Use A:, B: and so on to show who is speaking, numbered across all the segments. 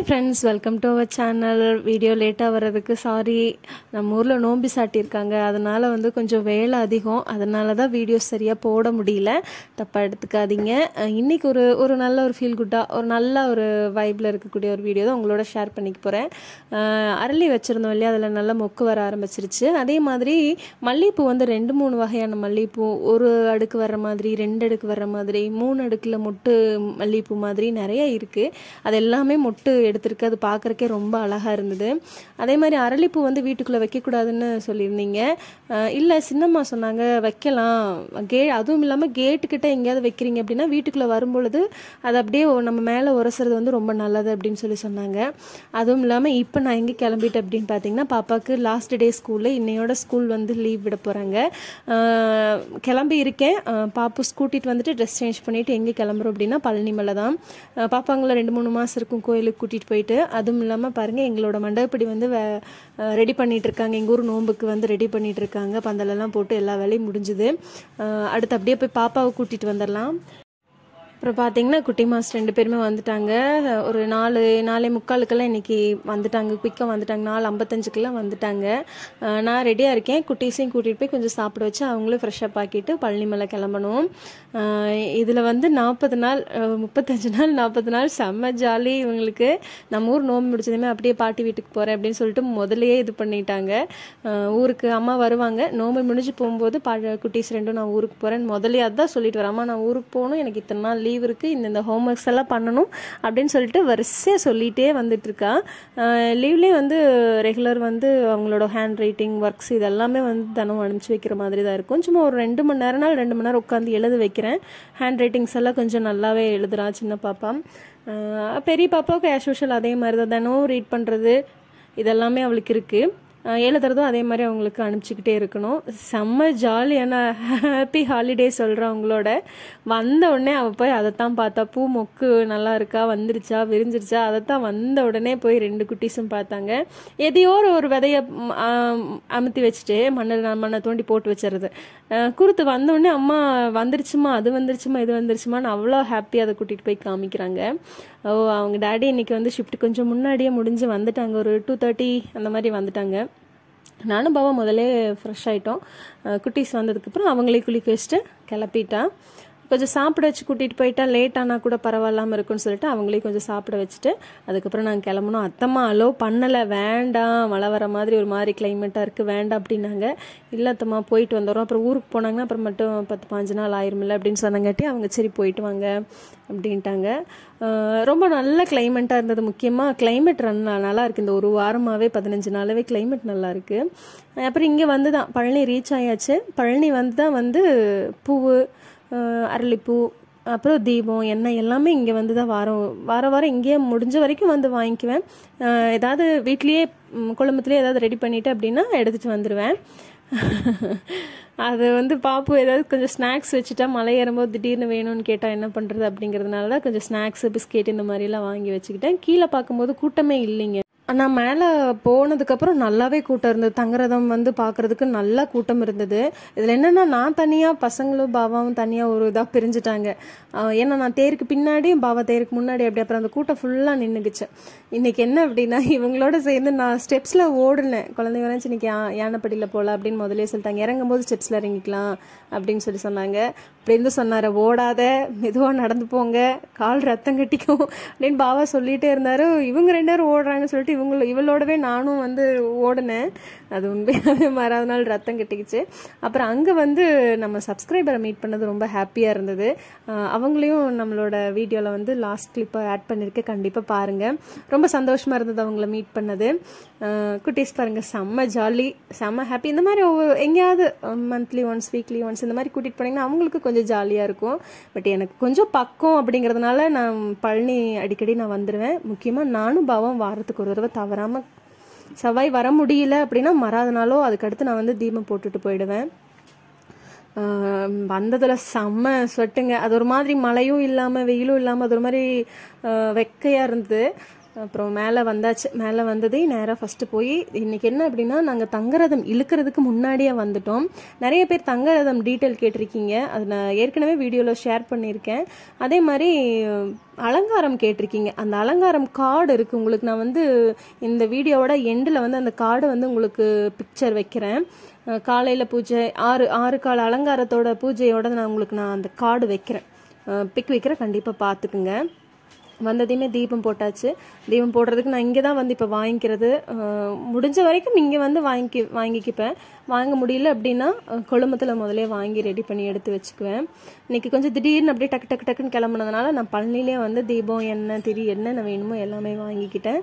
A: hi friends welcome to our channel video லேட்டாக வர்றதுக்கு sorry நம்ம ஊரில் நோம்பி சாட்டியிருக்காங்க அதனால் வந்து கொஞ்சம் வேலை அதிகம் அதனால தான் வீடியோஸ் சரியாக போட முடியல தப்பாக எடுத்துக்காதீங்க அஹ் இன்னைக்கு ஒரு ஒரு நல்ல ஒரு ஃபீல் குட்டாக ஒரு நல்ல ஒரு வைப்பில் இருக்கக்கூடிய ஒரு வீடியோ தான் உங்களோட ஷேர் பண்ணிக்க போகிறேன் அரளி வச்சுருந்தோம் இல்லையா அதில் நல்லா மொக்கு வர ஆரம்பிச்சிருச்சு அதே மாதிரி மல்லிகைப்பூ வந்து ரெண்டு மூணு வகையான மல்லிகைப்பூ ஒரு அடுக்கு வர்ற மாதிரி ரெண்டு அடுக்கு வர்ற மாதிரி மூணு அடுக்கில் மொட்டு மல்லிகைப்பூ மாதிரி நிறைய இருக்குது அது எல்லாமே மொட்டு எடுத்திருக்கு அது பார்க்குறக்கே ரொம்ப அழகாக இருந்தது அதே மாதிரி அரளிப்பூ வந்து வீட்டுக்குள்ளே வைக்கக்கூடாதுன்னு சொல்லியிருந்தீங்க இல்லை சின்னம்மா சொன்னாங்க வைக்கலாம் கே அதுவும் இல்லாமல் கேட்டுக்கிட்ட எங்கேயாவது வைக்கிறீங்க அப்படின்னா வீட்டுக்குள்ளே வரும்பொழுது அது அப்படியே நம்ம மேலே உரசுறது வந்து ரொம்ப நல்லது அப்படின்னு சொல்லி சொன்னாங்க அதுவும் இல்லாமல் இப்போ நான் எங்கே கிளம்பிட்டேன் அப்படின்னு பார்த்தீங்கன்னா பாப்பாவுக்கு லாஸ்ட் டே ஸ்கூலில் இன்னையோட ஸ்கூல் வந்து லீவ் விட போகிறாங்க கிளம்பி இருக்கேன் அஹ் பாப்பு ஸ்கூட்டிட்டு வந்துட்டு ட்ரெஸ் சேஞ்ச் பண்ணிவிட்டு எங்கே கிளம்புறோம் அப்படின்னா பழனி மலை தான் அஹ் பாப்பாங்களை ரெண்டு மூணு மாதம் இருக்கும் கோயிலுக்கு கூட்டிகிட்டு போயிட்டு அதுவும் இல்லாமல் பாருங்கள் எங்களோட மண்டபப்படி வந்து ரெடி பண்ணிட்டு இருக்காங்க எங்கள் ஊர் நோம்புக்கு வந்து ரெடி பண்ணிட்டு இருக்காங்க பந்தலெல்லாம் போட்டு எல்லா வேலையும் முடிஞ்சுது அஹ் அடுத்து அப்படியே போய் பாப்பாவை கூட்டிகிட்டு வந்துடலாம் அப்புறம் பார்த்தீங்கன்னா குட்டி மாஸ் ரெண்டு பேருமே வந்துட்டாங்க ஒரு நாலு நாலே முக்காலுக்கெல்லாம் இன்னைக்கு வந்துட்டாங்க குயிக்காக வந்துட்டாங்க நாலு ஐம்பத்தஞ்சுக்கெல்லாம் வந்துட்டாங்க அஹ் நான் ரெடியாக இருக்கேன் குட்டீஸையும் கூட்டிகிட்டு போய் கொஞ்சம் சாப்பிட வச்சு அவங்களும் ஃப்ரெஷ்ஷப் ஆக்கிட்டு பழனிமலை கிளம்பணும் இதில் வந்து நாற்பது நாள் அஹ் முப்பத்தஞ்சு நாள் நாற்பது நாள் செம்ம ஜாலி இவங்களுக்கு நம்ம ஊர் நோம்பு முடிச்சதுமே அப்படியே பாட்டி வீட்டுக்கு போகிறேன் அப்படின்னு சொல்லிட்டு முதல்லயே இது பண்ணிட்டாங்க அஹ் ஊருக்கு அம்மா வருவாங்க நோம்பு முடிஞ்சு போகும்போது பா குட்டீஸ் ரெண்டும் நான் ஊருக்கு போகிறேன் முதல்ல அதான் சொல்லிட்டு வரேன் அம்மா நான் ஊருக்கு போகணும் எனக்கு இத்தனை நாள் லீவ் இருக்குது இந்த இந்த ஹோம்ஒர்க்ஸ் எல்லாம் பண்ணணும் அப்படின்னு சொல்லிட்டு வரிசையாக சொல்லிகிட்டே வந்துட்டுருக்கா லீவ்லேயே வந்து ரெகுலர் வந்து அவங்களோட ஹேண்ட் ரைட்டிங் ஒர்க்ஸ் இதெல்லாமே வந்து தினம் அனுப்பிச்சி வைக்கிற மாதிரி தான் இருக்கும் சும்மா ஒரு ரெண்டு மணி நேரம்னால ரெண்டு மணி நேரம் உட்காந்து எழுத வைக்கிறேன் ஹேண்ட் ரைட்டிங்ஸ் எல்லாம் கொஞ்சம் நல்லாவே எழுதுறா சின்ன பாப்பா அஹ் பெரிய பாப்பாவுக்கு ஆஸ் யூஷுவல் அதே மாதிரி தான் தினம் ரீட் பண்ணுறது இதெல்லாமே அவளுக்கு இருக்குது அஹ் எழுதுறதும் அதே மாதிரி அவங்களுக்கு அனுப்பிச்சிக்கிட்டே இருக்கணும் செம்ம ஜாலியான ஹாப்பி ஹாலிடே சொல்கிறேன் அவங்களோட வந்த உடனே அவள் போய் அதைத்தான் பார்த்தா பூ மொக்கு நல்லா இருக்கா வந்துருச்சா விரிஞ்சிருச்சா அதைத்தான் வந்த உடனே போய் ரெண்டு குட்டீஸும் பார்த்தாங்க எதையோ ஒரு ஒரு விதைய ம், ஆம், அமுத்தி வச்சுட்டு மண்ணில் மண்ணை தோண்டி போட்டு வச்சிருது அஹ் குருத்து வந்த உடனே அம்மா வந்துருச்சுமா அது வந்துருச்சுமா இது வந்துருச்சுமான்னு அவ்வளோ ஹாப்பியாக அதை கூட்டிகிட்டு போய் காமிக்கிறாங்க ஓ அவங்க டேடி இன்னைக்கு வந்து ஷிஃப்ட் கொஞ்சம் முன்னாடியே முடிஞ்சு வந்துட்டாங்க ஒரு டூ தேர்ட்டி அந்த மாதிரி வந்துட்டாங்க நானும் பாவா முதல்ல ஃப்ரெஷ் ஆகிட்டோம் குட்டீஸ் வந்ததுக்கப்புறம் அவங்களே குளிக்க வச்சுட்டு கிளப்பிட்டான் கொஞ்சம் சாப்பிட வச்சு கூட்டிகிட்டு போயிட்டா லேட் ஆனால் கூட பரவாயில்லாமல் இருக்கும்னு சொல்லிட்டு அவங்களையும் கொஞ்சம் சாப்பிட வச்சுட்டு அதுக்கப்புறம் நாங்கள் கிளம்பணும் அத்தம்மா அலோ பண்ணலை வேண்டாம் மழை வர மாதிரி ஒரு மாதிரி கிளைமேட்டாக இருக்குது வேண்டாம் அப்படின்னாங்க இல்லை அத்தம்மா போயிட்டு வந்துடுறோம் அப்புறம் ஊருக்கு போனாங்கன்னா அப்புறம் மட்டும் பத்து பாஞ்சு நாள் ஆயிருமில்ல அப்படின்னு சொன்னங்காட்டி அவங்க சரி போயிட்டு வாங்க அப்படின்ட்டாங்க அஹ் ரொம்ப நல்ல கிளைமேட்டாக இருந்தது முக்கியமாக கிளைமேட் நல்லா இருக்குது இந்த ஒரு வாரமாகவே பதினஞ்சு நாளாவே கிளைமேட் நல்லா இருக்குது அப்புறம் இங்கே வந்து தான் பழனி ரீச் ஆயாச்சு பழனி வந்து தான் வந்து பூவு அஹ் அரளிப்பூ அப்புறம் தீபம் எண்ணெய் எல்லாமே இங்கே வந்து தான் வாரம் வார வாரம் இங்கேயே முடிஞ்ச வரைக்கும் வந்து வாங்கிக்குவேன் அஹ் ஏதாவது வீட்லேயே குழம்புலேயே ஏதாவது ரெடி பண்ணிவிட்டு அப்படின்னா எடுத்துகிட்டு வந்துடுவேன் அது வந்து பாப்பு ஏதாவது கொஞ்சம் ஸ்நாக்ஸ் வச்சுட்டா மலை ஏறும்போது திடீர்னு வேணும்னு கேட்டால் என்ன பண்ணுறது அப்படிங்கிறதுனால தான் கொஞ்சம் ஸ்நாக்ஸ் பிஸ்கெட் இந்த மாதிரிலாம் வாங்கி வச்சுக்கிட்டேன் கீழே பார்க்கும்போது கூட்டமே இல்லைங்க ஆனால் மேலே போனதுக்கப்புறம் நல்லாவே கூட்டம் இருந்தது தங்குறதம் வந்து பார்க்குறதுக்கு நல்லா கூட்டம் இருந்தது இதில் என்னென்னா நான் தனியாக பசங்களும் பாபாவும் தனியாக ஒரு இதாக பிரிஞ்சுட்டாங்க ஆஹ் ஏன்னா நான் தேருக்கு பின்னாடியும் பாபா தேருக்கு முன்னாடி அப்படி அப்புறம் அந்த கூட்டம் ஃபுல்லாக நின்றுக்குச்சு இன்னைக்கு என்ன அப்படின்னா இவங்களோட சேர்ந்து நான் ஸ்டெப்ஸில் ஓடுனேன் குழந்தைங்க வரைச்சு இன்னைக்கு யா- யானைப்படியில் போகல அப்படின்னு முதலே சொல்லிட்டாங்க இறங்கும் போது ஸ்டெப்ஸில் இறங்கிக்கலாம் அப்படின்னு சொல்லி சொன்னாங்க அப்படி இருந்து சொன்னார் ஓடாத மெதுவாக நடந்து போங்க கால் ரத்தம் கட்டிக்கும் அப்படின்னு பாபா சொல்லிட்டே இருந்தாரு இவங்க ரெண்டு பேரும் ஓடுறாங்கன்னு சொல்லிட்டு இவங்கள இவளோடவே நானும் வந்து ஓடினேன் அது உண்மையாகவே மறாத நாள் ரத்தம் கட்டிக்கிச்சு அப்புறம் அங்கே வந்து நம்ம சப்ஸ்கிரைபரை மீட் பண்ணது ரொம்ப ஹாப்பியாக இருந்தது அஹ் அவங்களையும் நம்மளோட வீடியோவில் வந்து லாஸ்ட் கிளிப்பாக ஆட் பண்ணியிருக்கேன் கண்டிப்பாக பாருங்கள் ரொம்ப சந்தோஷமாக இருந்தது அவங்கள மீட் பண்ணது அஹ் குட்டீஸ் பாருங்கள் செம்ம ஜாலி செம்ம ஹாப்பி இந்த மாதிரி ஒவ்வொரு எங்கேயாவது மந்த்லி ஒன்ஸ் வீக்லி ஒன்ஸ் இந்த மாதிரி கூட்டிகிட்டு போனீங்கன்னா அவங்களுக்கு கொஞ்சம் ஜாலியாக இருக்கும் பட் எனக்கு கொஞ்சம் பக்கம் அப்படிங்கிறதுனால நான் பழனி அடிக்கடி நான் வந்துடுவேன் முக்கியமாக நானும் பாவம் வாரத்துக்கு ஒரு தடவை தவறாமல் செவ்வாய் வர முடியல அப்படின்னா மறாத நாளோ அதுக்கடுத்து நான் வந்து தீபம் போட்டுட்டு போயிடுவேன் ஆஹ் வந்ததுல செம்ம ஸ்வெட்டுங்க அது ஒரு மாதிரி மழையும் இல்லாமல் வெயிலும் இல்லாமல் அது ஒரு மாதிரி ஆஹ் வெக்கையா இருந்தது அப்புறம் மேலே வந்தாச்சு மேலே வந்ததே நேராக ஃபஸ்ட்டு போய் இன்னைக்கு என்ன அப்படின்னா நாங்கள் தங்கரதம் இழுக்கிறதுக்கு முன்னாடியே வந்துட்டோம் நிறைய பேர் தங்கரதம் டீட்டெயில் கேட்டிருக்கீங்க அது நான் ஏற்கனவே வீடியோவில் ஷேர் பண்ணியிருக்கேன் அதே மாதிரி அலங்காரம் கேட்டிருக்கீங்க அந்த அலங்காரம் கார்டு இருக்குது உங்களுக்கு நான் வந்து இந்த வீடியோவோட எண்டில் வந்து அந்த கார்டு வந்து உங்களுக்கு பிக்சர் வைக்கிறேன் காலையில் பூஜை ஆறு ஆறு கால அலங்காரத்தோட பூஜையோட நான் உங்களுக்கு நான் அந்த கார்டு வைக்கிறேன் பிக் வைக்கிறேன் கண்டிப்பாக பார்த்துக்குங்க வந்ததையுமே தீபம் போட்டாச்சு தீபம் போடுறதுக்கு நான் இங்கே தான் வந்து இப்போ வாங்கிக்கிறது அஹ் முடிஞ்ச வரைக்கும் இங்கே வந்து வாங்கி வாங்கிக்கிப்பேன் வாங்க முடியல அப்படின்னா கொழும்பத்தில் முதலே வாங்கி ரெடி பண்ணி எடுத்து வச்சுக்குவேன் இன்னைக்கு கொஞ்சம் திடீர்னு அப்படியே டக்கு டக்கு டக்குன்னு கிளம்புனதுனால நான் பழனிலே வந்து தீபம் எண்ணெய் திரி என்னென்ன வேணுமோ எல்லாமே வாங்கிக்கிட்டேன்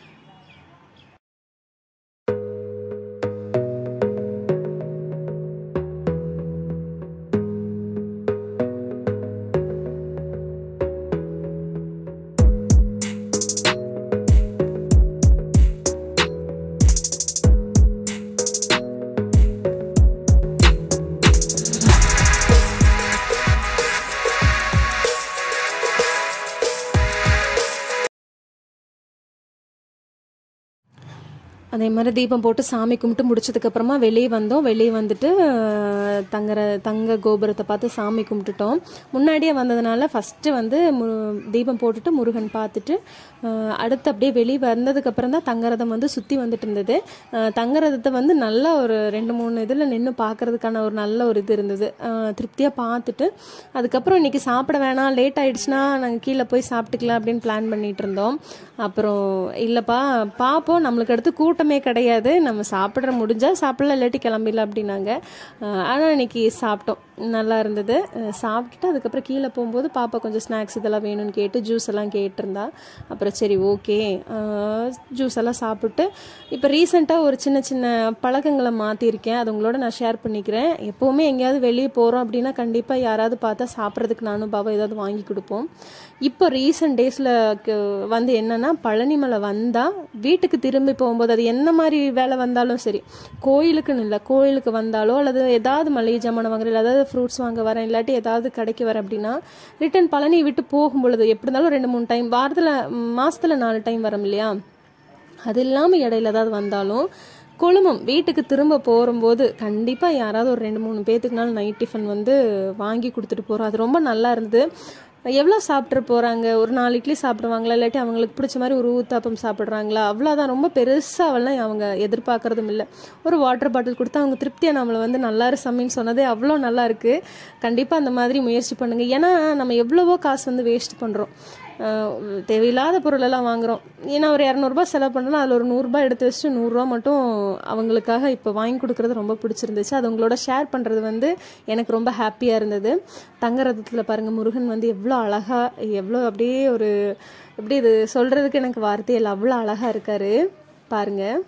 A: அதே மாதிரி தீபம் போட்டு சாமி கும்பிட்டு முடிச்சதுக்கப்புறமா வெளியே வந்தோம் வெளியே வந்துட்டு அஹ், தங்கற தங்க கோபுரத்தை பார்த்து சாமி கும்பிட்டுட்டோம் முன்னாடியே வந்ததுனால ஃபஸ்ட்டு வந்து மு- தீபம் போட்டுட்டு முருகன் பார்த்துட்டு அஹ், அடுத்து அப்படியே வெளியே வந்ததுக்கப்புறம் தான் தங்கரதம் வந்து சுற்றி வந்துட்டு இருந்தது அஹ், தங்கரதத்தை வந்து நல்ல ஒரு ரெண்டு மூணு இதில் நின்று பார்க்கறதுக்கான ஒரு நல்ல ஒரு இது இருந்தது திருப்தியாக பார்த்துட்டு அதுக்கப்புறம் இன்னைக்கு சாப்பிட வேணாம் லேட் ஆயிடுச்சுன்னா நாங்கள் கீழே போய் சாப்பிட்டுக்கலாம் அப்படின்னு பிளான் பண்ணிட்டு இருந்தோம் அப்புறம் இல்லைப்பா பார்ப்போம் நம்மளுக்கு அடுத்து கூட்டமே கிடையாது நம்ம சாப்பிட்ற முடிஞ்சால் சாப்பிடலாம் இல்லாட்டி கிளம்பிடலாம் அப்படின்னாங்க ஆனால் இன்னைக்கு சாப்பிட்டோம் நல்லா இருந்தது அஹ் சாப்பிட்டுட்டு அதுக்கப்புறம் கீழே போகும்போது பாப்பா கொஞ்சம் ஸ்நாக்ஸ் இதெல்லாம் வேணும்னு கேட்டு ஜூஸ் எல்லாம் கேட்டிருந்தா அப்புறம் சரி ஓகே ஜூஸ் எல்லாம் சாப்பிட்டு இப்போ ரீசெண்டாக ஒரு சின்ன சின்ன பழக்கங்களை மாற்றிருக்கேன் அது உங்களோட நான் ஷேர் பண்ணிக்கிறேன் எப்போவுமே எங்கேயாவது வெளியே போகிறோம் அப்படின்னா கண்டிப்பாக யாராவது பார்த்தா சாப்பிட்றதுக்கு நானும் பாபா ஏதாவது வாங்கி கொடுப்போம் இப்போ ரீசெண்ட் டேஸில் வந்து என்னன்னா பழனிமலை வந்தால் வீட்டுக்கு திரும்பி போகும்போது அது என்ன மாதிரி வேலை வந்தாலும் சரி கோயிலுக்குன்னு இல்லை கோயிலுக்கு வந்தாலோ அல்லது ஏதாவது மளிகை ஜாமான் வாங்குற இல்லை ஏதாவது ஃப்ரூட்ஸ் வாங்க வரேன் இல்லாட்டி ஏதாவது கடைக்கு வரேன் அப்படின்னா ரிட்டன் பழனி விட்டு போகும் பொழுது எப்படி இருந்தாலும் ரெண்டு மூணு டைம் வாரத்தில் மாசத்துல நாலு டைம் வரோம் இல்லையா அது இல்லாமல் இடையில ஏதாவது வந்தாலும் கொழுமம் வீட்டுக்கு திரும்ப போகும்போது கண்டிப்பாக யாராவது ஒரு ரெண்டு மூணு பேத்துக்குனாலும் நைட் டிஃபன் வந்து வாங்கி கொடுத்துட்டு போகிறோம் அது ரொம்ப நல்லா இருந்தது எவ்வளோ சாப்பிட்டு போகிறாங்க ஒரு நாலு இட்லி சாப்பிடுவாங்களா இல்லாட்டி அவங்களுக்கு பிடிச்ச மாதிரி ஒரு ஊத்தாப்பம் சாப்பிட்றாங்களா அவ்வளோதான் ரொம்ப பெருசாவெல்லாம் அவங்க எதிர்பார்க்கறதும் இல்லை ஒரு வாட்டர் பாட்டில் கொடுத்து அவங்க திருப்தியாக நம்மளை வந்து நல்லா இரு சம்மின்னு சொன்னதே அவ்வளோ நல்லா இருக்கு கண்டிப்பாக அந்த மாதிரி முயற்சி பண்ணுங்க ஏன்னா நம்ம எவ்வளவோ காசு வந்து வேஸ்ட் பண்ணுறோம் தேவையில்லாத பொருள் எல்லாம் வாங்குறோம் ஏன்னா ஒரு இரநூறுபா செலவு பண்ணலாம் அதில் ஒரு நூறுரூபா எடுத்து வச்சுட்டு நூறுரூவா மட்டும் அவங்களுக்காக இப்போ வாங்கி கொடுக்கறது ரொம்ப பிடிச்சிருந்துச்சு அது உங்களோட ஷேர் பண்ணுறது வந்து எனக்கு ரொம்ப ஹாப்பியாக இருந்தது தங்கரதத்தில் பாருங்கள் முருகன் வந்து எவ்வளோ அழகாக எவ்வளோ அப்படியே ஒரு எப்படி இது சொல்கிறதுக்கு எனக்கு வார்த்தையில் அவ்வளோ அழகாக இருக்காரு பாருங்கள்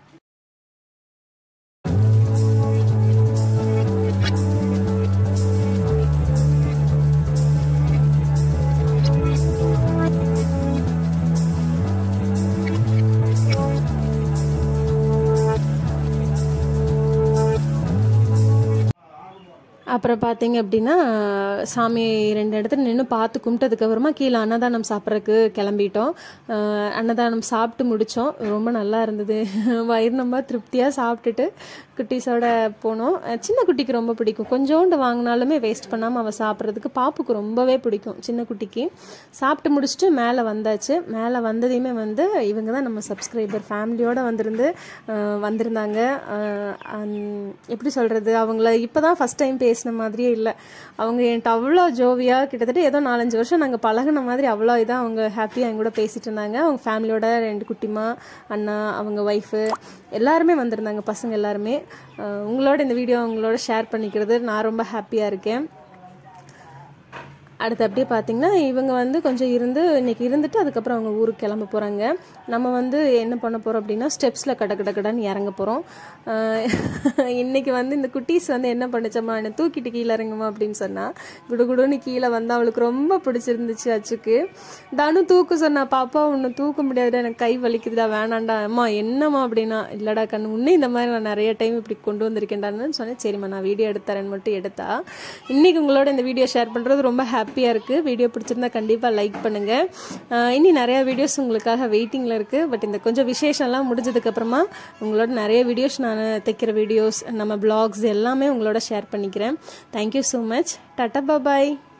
A: அப்புறம் பார்த்தீங்க அப்படின்னா சாமி ரெண்டு இடத்துல நின்று பார்த்து கும்பிட்டதுக்கப்புறமா கீழே அன்னதானம் சாப்பிட்றதுக்கு கிளம்பிட்டோம் அஹ் அன்னதானம் சாப்பிட்டு முடித்தோம் ரொம்ப நல்லா இருந்தது வயிறு நம்ம திருப்தியாக சாப்பிட்டுட்டு குட்டீஸோட போனோம் அஹ் சின்ன குட்டிக்கு ரொம்ப பிடிக்கும் கொஞ்சோண்டு வாங்கினாலுமே வேஸ்ட் பண்ணாமல் அவள் சாப்பிட்றதுக்கு பாப்புக்கு ரொம்பவே பிடிக்கும் சின்ன குட்டிக்கு சாப்பிட்டு முடிச்சுட்டு மேலே வந்தாச்சு மேலே வந்ததையுமே வந்து இவங்க தான் நம்ம சப்ஸ்கிரைபர் ஃபேமிலியோட வந்திருந்து அஹ் வந்திருந்தாங்க அஹ் அந்- எப்படி சொல்கிறது அவங்கள இப்போ தான் ஃபஸ்ட் டைம் பேசின மாதிரியே இல்லை அவங்க என்கிட்ட அவ்வளோ ஜோவியாக கிட்டத்தட்ட ஏதோ நாலஞ்சு வருஷம் நாங்கள் பழகுன மாதிரி அவ்வளோ இதாக அவங்க ஹாப்பியாக என் கூட பேசிட்டு இருந்தாங்க அவங்க ஃபேமிலியோட ரெண்டு குட்டிமா அண்ணா அவங்க ஒய்ஃபு எல்லாருமே வந்திருந்தாங்க பசங்க எல்லாருமே அஹ் உங்களோட இந்த வீடியோ உங்களோட ஷேர் பண்ணிக்கிறது நான் ரொம்ப ஹாப்பியாக இருக்கேன் அடுத்து அப்படியே பார்த்தீங்கன்னா இவங்க வந்து கொஞ்சம் இருந்து இன்னைக்கு இருந்துட்டு அதுக்கப்புறம் அவங்க ஊருக்கு கிளம்ப போகிறாங்க நம்ம வந்து என்ன பண்ண போகிறோம் அப்படின்னா ஸ்டெப்ஸில் கட கட கடன்னு இறங்க போகிறோம் இன்னைக்கு வந்து இந்த குட்டீஸ் வந்து என்ன பண்ணுச்சம்மா என்னை தூக்கிட்டு கீழே இறங்குமா அப்படின்னு சொன்னால் குடுகுடுன்னு கீழே வந்து அவளுக்கு ரொம்ப பிடிச்சிருந்துச்சு அச்சுக்கு தனு தூக்கு சொன்னா பாப்பா உன்னை தூக்க முடியாதுடா எனக்கு கை வலிக்குதுடா வேணாண்டா அம்மா என்னம்மா அப்படின்னா இல்லடா கண்ணு உன்னே இந்த மாதிரி நான் நிறைய டைம் இப்படி கொண்டு வந்திருக்கேன்டான்னு சொன்னேன் சரிம்மா நான் வீடியோ எடுத்தரேன்னு மட்டும் எடுத்தா இன்னைக்கு உங்களோட இந்த வீடியோ ஷேர் பண்ணுறது ரொம்ப ஹாப்பி ஹாப்பியாக இருக்குது வீடியோ பிடிச்சிருந்தா கண்டிப்பாக லைக் பண்ணுங்கள் இனி நிறையா வீடியோஸ் உங்களுக்காக வெயிட்டிங்கில் இருக்குது பட் இந்த கொஞ்சம் விசேஷம்லாம் முடிஞ்சதுக்கப்புறமா உங்களோட நிறைய வீடியோஸ் நான் தைக்கிற வீடியோஸ் நம்ம பிளாக்ஸ் எல்லாமே உங்களோட ஷேர் பண்ணிக்கிறேன் தேங்க்யூ ஸோ மச் டாட்டா பாபாய்